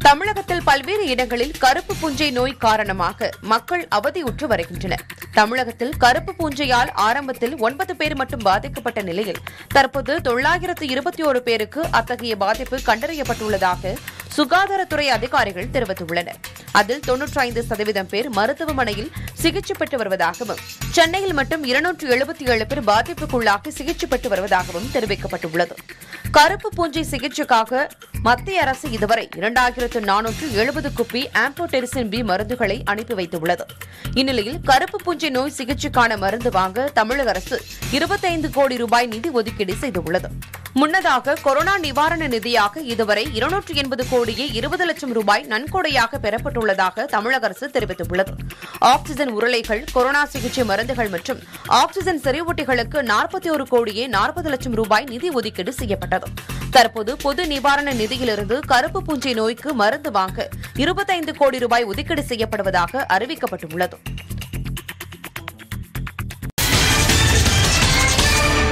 தமிழகத்தில் பல்வேறு இடங்களில் கருப்பு பூஞ்சை நோய் காரணமாக மக்கள் அவதியுற்று வருகின்றனர் தமிழகத்தில் கருப்பு பூஞ்சையால் ஆரம்பத்தில் ஒன்பது பேர் மட்டும் பாதிக்கப்பட்ட நிலையில் தற்போது தொள்ளாயிரத்து இருபத்தி ஒரு பேருக்கு அத்தகைய பாதிப்பு கண்டறியப்பட்டுள்ளதாக சுகாதாரத்துறை அதிகாரிகள் தெரிவித்துள்ளனர் அதில் தொன்னூற்றி ஐந்து சதவீதம் பேர் மருத்துவமனையில் சிகிச்சை பெற்று வருவதாகவும் சென்னையில் மட்டும் இருநூற்று எழுபத்தி ஏழு பேர் பாதிப்புக்குள்ளாகி சிகிச்சை பெற்று வருவதாகவும் தெரிவிக்கப்பட்டுள்ளது கருப்பு பூஞ்சை சிகிச்சைக்காக மத்திய அரசு இதுவரை இரண்டாயிரத்து நானூற்று எழுபது குப்பி ஆம்போடெரிசின் பி மருந்துகளை அனுப்பி வைத்துள்ளது இந்நிலையில் கருப்பு பூஞ்சை நோய் சிகிச்சைக்கான மருந்து வாங்க தமிழக அரசு இருபத்தைந்து கோடி ரூபாய் நிதி ஒதுக்கீடு செய்துள்ளது முன்னதாக கொரோனா நிவாரண நிதியாக இதுவரை இருநூற்று எண்பது கோடியே இருபது லட்சம் ரூபாய் நன்கொடையாக பெறப்பட்டுள்ளதாக தமிழக அரசு தெரிவித்துள்ளது ஆக்ஸிஜன் உருளைகள் கொரோனா சிகிச்சை மருந்துகள் மற்றும் ஆக்ஸிஜன் செறிவூட்டிகளுக்கு நாற்பத்தி ஒரு கோடியே நாற்பது லட்சம் ரூபாய் நிதி ஒதுக்கீடு செய்யப்பட்டது தற்போது பொது நிவாரண நிதியிலிருந்து கருப்பு பூஞ்சை நோய்க்கு மருந்து வாங்க இருபத்தைந்து கோடி ரூபாய் ஒதுக்கீடு செய்யப்படுவதாக அறிவிக்கப்பட்டுள்ளது